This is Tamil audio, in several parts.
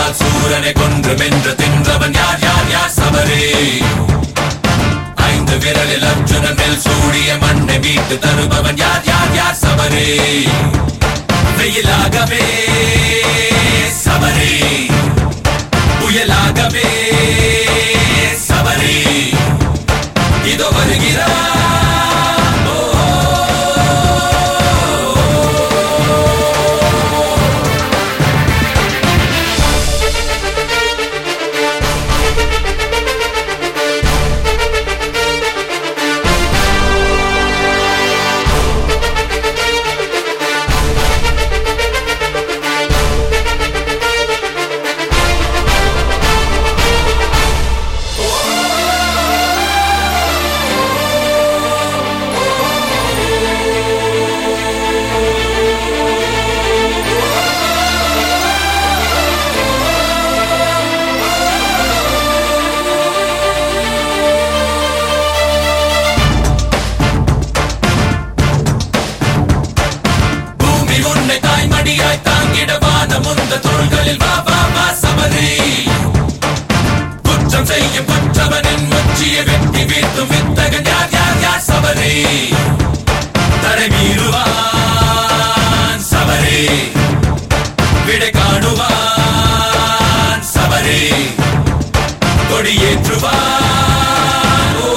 அன்பால் சூரனை கொன்று வென்று தின்றவன் யார் யார் யார் சபரி ஐந்து விரலில் அர்ஜுனன் மேல் சூடிய மண்ணை மீட்டு தருபவன் யார் யார் யார் சபரி வெயிலாகவே சபரி புயலாகவே சபரி இதோ வருகிறார் பூமி உன்னை தாய்மடியாய் தாங்கிட வானம் உந்த தோள்களில் வா வா வா சபரி குற்றம் செய்யும் குற்றவனின் முச்சியை வெட்டி வீழ்த்தும் வித்தகன் யார் யார் யார் சபரி தடை மீறுவான் சபரி விடை காணுவான் சபரி கொடியேற்றுவான் ஓ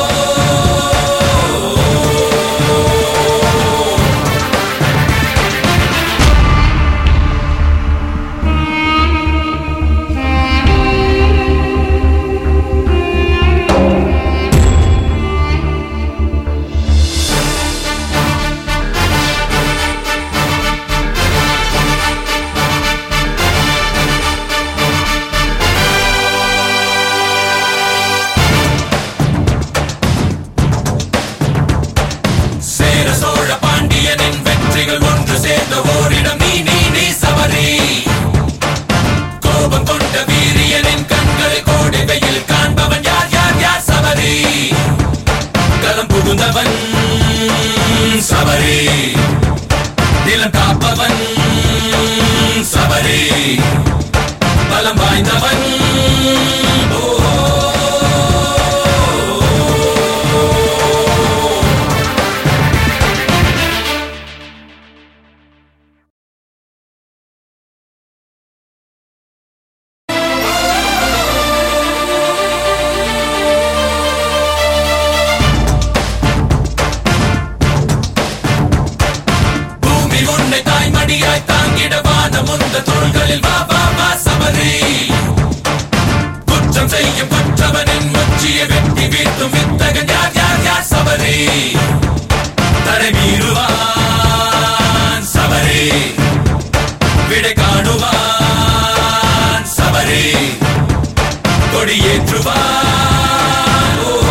சேர சோழ பாண்டியனின் வெற்றிகள் ஒன்று சேர்ந்த ஓரிடம் நீ நீ நீ சபரி கோபம் கொண்ட வீரியனின் கண்களை கோடி வெயில் காண்பவன் யார் யார் யார் சபரி களம் புகுந்தவன் சபரி நிலம் காப்பவன் சபரி பலம் வாய்ந்தவன் ஓ பூமி உன்னை தாய்மடியாய் தாங்கிட வானம் உந்த தோள்களில் வா வா வா சபரி குற்றம் செய்யும் குற்றவனின் முச்சியை வெட்டி வீழ்த்தும் வித்தகன் யார் யார் யார் சபரி தடை மீறுவான் சபரி விடை காணுவான் சபரி கொடியேற்றுவான் ஓ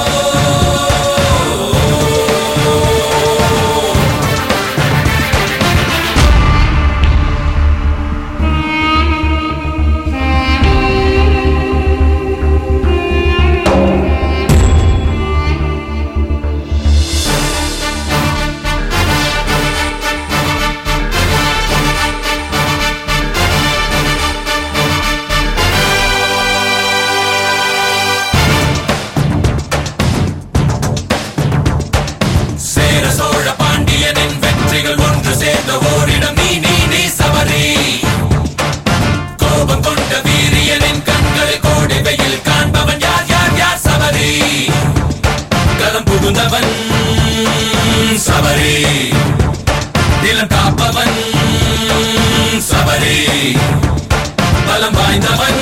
சேர சோழ பாண்டியனின் வெற்றிகள் ஒன்று சேர்ந்த ஓரிடம் நீ நீ நீ சபரி கோபம் கொண்ட வீரியனின் கண்களை கோடி வெயில் காண்பவன் யார் யார் யார் சபரி களம் புகுந்தவன் சபரி நிலம் காப்பவன் சபரி பலம் வாய்ந்தவன்